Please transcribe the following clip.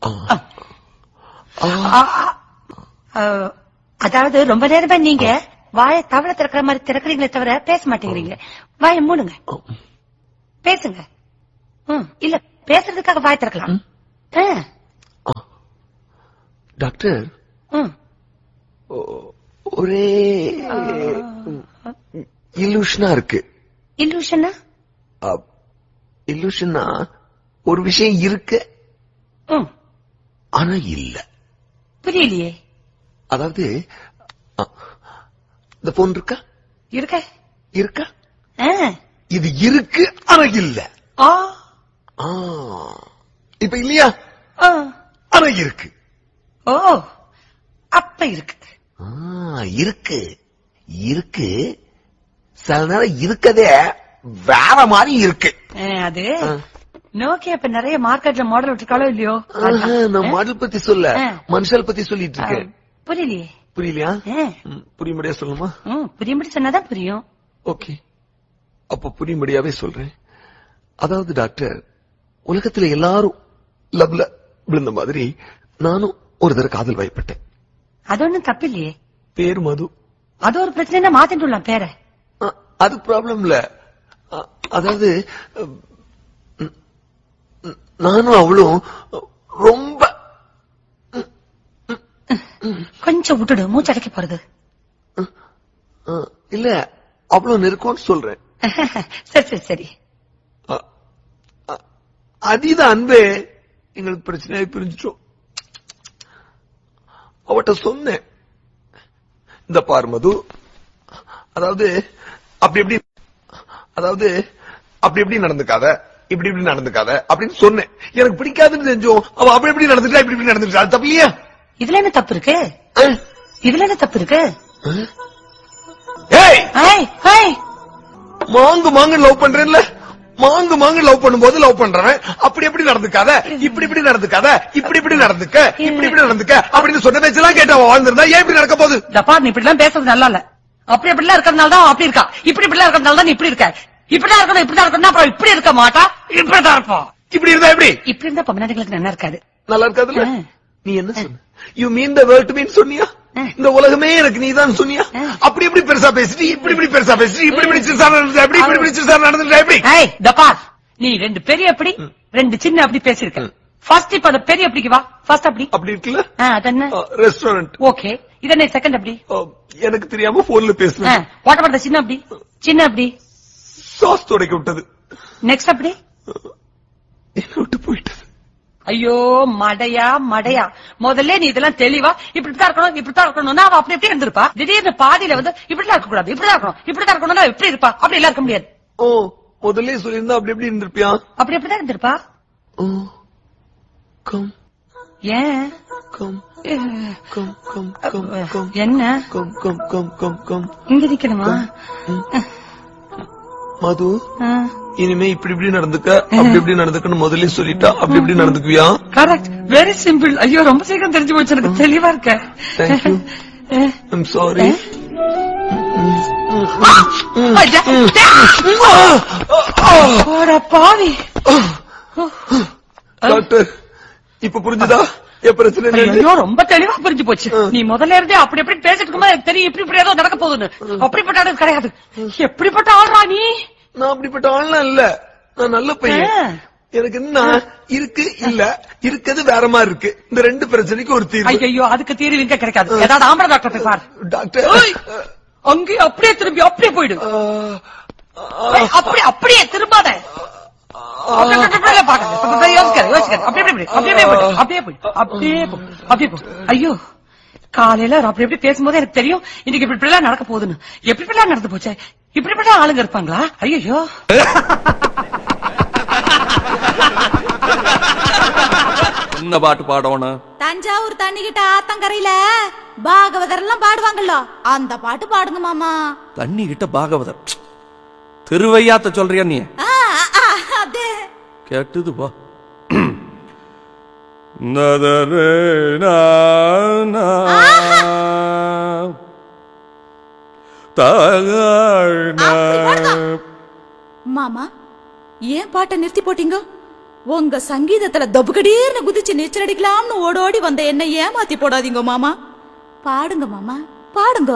ஆ, ஆ, அதாவது ரொம்ப நேரமா நீங்க வாயை தவளை திறக்கிற மாதிரி திறக்கிறீங்களே தவிர பேச மாட்டேங்கிறீங்க வாயை மூடுங்க பேசுங்க ம், இல்ல பேசுறதுக்காக வாய் திறக்கலாம் ஆ, டாக்டர் ம். ஒ- ஒரே இல்லூஷனா இருக்கு இல்லூஷனா இல்லூஷனா ஒரு விஷயம் இருக்கு ம், ஆனா இல்ல புரியலையே அதாவது அ, இந்த போன் இருக்கா இருக்க இருக்கா ஆ, இது இருக்கு ஆனா இல்ல ஆ, ஆ, இப்ப இல்லையா ஆ. ஆனா இருக்கு ஓ அப்ப இருக்கு ஆ, இருக்கு இருக்கு சில நேரம் இருக்கதே வேற மாதிரி இருக்கு ஆ, அது ஆ. நோக்கியா இப்ப நிறைய மார்க்கெட்ல மாடல் விட்டுருக்காளோ இல்லையோ ஆஹா, நான் மாடல் பத்தி சொல்ல ஆ. மனுஷால் பத்தி சொல்லிட்டு ஆ, இருக்கேன் புரியலையே புரியலையா ஆ, ம், புரியும்படியா சொல்லுமா ம், புரியும்படி சொன்னாதான் புரியும் ஓகே அப்ப புரியும்படியாவே சொல்றேன் அதாவது டாக்டர் உலகத்துல எல்லாரும் லவ்ல விழுந்த மாதிரி நானும் ஒரு தடவை காதல் வயப்பட்டேன் அது ஒண்ணும் தப்பு இல்லையே பேர் மது அது ஒரு பிரச்சனை மாத்திட்டு விடலாம் பேரை அ, அது ப்ராப்ளம் இல்ல அ, அதாவது ம், ம், நானும் அவளும் ரொம்ப கொஞ்சம் விட்டுடு மூச்சடைக்க போறது அ, இல்ல அவ்வளவு நெருக்கம்னு சொல்றேன் சரி சரி சரி அ, அ, அதீத அன்பே எங்களுக்கு பிரச்சனையாய் பிரிஞ்சிட்டோம் அவட்ட சொன்னேன் இந்த பார் மது அதாவது அப்படி எப்படி அதாவது அப்படி எப்படி நடந்துக்காத இப்படி இப்படி நடந்துக்காத அப்படின்னு சொன்னேன் எனக்கு பிடிக்காதுன்னு செஞ்சோம் அவ அப்படி எப்படி நடந்துட்டா இப்படி இப்படி நடந்துட்டா அது தப்பு இல்லையா இதுல என்ன தப்பு இருக்கு அஹ்? இதுல என்ன தப்பு இருக்கு அஹ்? ஏய் ஏய், ஏய், மாங்கு மாங்கு லவ் பண்றேன்ல மாங்கு மாங்கு லவ் பண்ணும்போது லவ் பண்றவன் அப்படி எப்படி நடந்துக்காத இப்படி இப்படி நடந்துக்காத இப்படி இப்படி நடந்துக்க இப்படி இப்படி நடந்துக்க அப்படின்னு சொன்ன பேச்செல்லாம் கேட்டு அவன் வாழ்ந்திருந்தா ஏன் இப்படி நடக்க போகுது இந்த பாரு நீ இப்படி எல்லாம் பேசுறது நல்லா இல்ல அப்படி இப்படி எல்லாம் இருக்கிறதுனால தான் அவன் அப்படி இருக்கா இப்படி இப்படி எல்லாம் இருக்கிறதுனால தான் நீ இப்படி இருக்க இப்படிதான் இருக்கணும் இப்படிதான் இருக்கணும் அப்புறம் இப்படி இருக்க மாட்டா இப்படிதான் இருப்போம் இப்படி இருந்தா எப்படி இப்படி இருந்தா பொம்மநாட்டுகளுக்கு நல்லா இருக்காது நல்லா இருக்காதுல்ல ஆ. நீ என்ன சொன்ன யூ மீன் த வேர்ல்ட் மீன் சொன்னியா ஆ. இந்த உலகமே எனக்கு நீதான் சொன்னியா ஆ. அப்படி இப்படி பெருசா பேசிட்டு இப்படி இப்படி பெருசா பேசிட்டு இப்படி இப்படி சிறுசா நடந்துட்டா எப்படி இப்படி இப்படி சிறுசா நடந்துட்டா எப்படி ஏய் இந்த பார் நீ ரெண்டு பெரிய அப்படி ரெண்டு சின்ன அப்படி பேசிருக்க ஃபர்ஸ்ட் இப்ப அந்த பெரிய அப்படிக்கு வா ஃபர்ஸ்ட் அப்படி அப்படி இருக்குல்ல ஆ, அது என்ன ரெஸ்டாரண்ட் ஓகே இது என்ன செகண்ட் அப்படி எனக்கு தெரியாம போன்ல பேசுனேன் வாட் அபவுட் சின்ன அப்படி சின்ன அப்படி சாஸ் துடைக்க விட்டது நெக்ஸ்ட் அப்படி என்ன விட்டு போயிட்டது ஐயோ மடையா மடையா முதல்ல நீ இதெல்லாம் தெளிவா இப்படித்தான் இருக்கணும் இப்படித்தான் இருக்கணும்னா அவ அப்படி எப்படி இருந்திருப்பா திடீர்னு பாதியில வந்து இப்படிலாம் இருக்க கூடாது இப்படிதான் இருக்கணும் இப்படிதான் இருக்கணும்னா எப்படி இருப்பா அப்படி எல்லாம் இருக்க முடியாது ஓ முதல்ல சொல்லியிருந்தா அப்படி எப்படி இருந்திருப்பியா அப்படி எப்படிதான் இருந்திருப்பா ஓ கம் ஏன் come ah, come come come come என்ன come come come come come இங்க நிக்கணுமா மது Uh, இனிமே இப்படி இப்படி நடந்துக்க அப்படி இப்படி நடந்துக்கன்னு முதல்ல சொல்லிட்டா அப்படி இப்படி நடந்துக்குவியா கரெக்ட் வெரி சிம்பிள் ஐயோ ரொம்ப சீக்கிரம் தெரிஞ்சு போச்சு எனக்கு தெளிவா இருக்க Thank you. Ah, I'm sorry ஐயா, அட பாவி டாக்டர் இப்ப புரிஞ்சுதா என் பிரச்சனை என்னன்னு? ஐயோ ரொம்ப தெளிவா புரிஞ்சு போச்சு நீ முதல்ல இருந்தே அப்படி எப்படி பேசிட்டு இருக்கும்போது எனக்கு தெரியும் இப்படி இப்படி ஏதோ நடக்க போகுதுன்னு அப்படிப்பட்ட ஆளு கிடையாது எப்படிப்பட்ட ஆள்ரா நீ நான் அப்படிப்பட்ட ஆள்லாம் இல்ல நான் நல்ல பையன் ஆ. எனக்கு என்ன இருக்கு இல்ல இருக்குது வேற மாதிரி இருக்கு இந்த ரெண்டு பிரச்சனைக்கு ஒரு தீர்வு ஐயோ அதுக்கு தீர்வு இங்க கிடைக்காது ஏதாவது ஆம்பளை டாக்டர் போய் பாரு டாக்டர் ஏய், அங்கேயே அப்படியே திரும்பி அப்படியே போயிடு ஆ, ஏய், அப்படியே அப்படியே திரும்பாத அப்படியே, அப்படியே, அப்படியே பார்க்காத. அப்படியே யோசிக்காத, யோசிக்காத. அப்படியே, அப்படியே, அப்படியே போயிடு, அப்படியே போயிடு, அப்படியே போ, அப்படியே போ. ஐயோ காலையில அவர் அப்படி எப்படி பேசும்போது எனக்கு தெரியும் இன்னைக்கு இப்படி இப்படி எல்லாம் நடக்க போகுதுன்னு எப்படி இப்படி எல்லாம் நடந்து போச்சே இப்படி இப்படி எல்லாம் ஆளுங்க இருப்பாங்களா ஐயோ என்ன பாட்டு பாடணும் தஞ்சாவூர் தண்ணிக்கிட்ட ஆத்தங்கரையில பாகவதர் எல்லாம் பாடுவாங்கல்ல அந்த பாட்டு பாடுங்க மாமா தண்ணி கிட்ட பாகவதர் ப்ச். திருவையாத்த சொல்றியா நீ ஆ, ஆ, அது கேட்டுது பா நதரே நா, நா. தகழ் நா. மாமா ஏன் பாட்டை நிறுத்தி போட்டீங்க உங்க சங்கீதத்துல தொபுகடீர்னு குதிச்சு நீச்சல் அடிக்கலாம்னு ஓடோடி வந்த என்ன ஏமாத்தி போடாதீங்க மாமா பாடுங்க மாமா பாடுங்க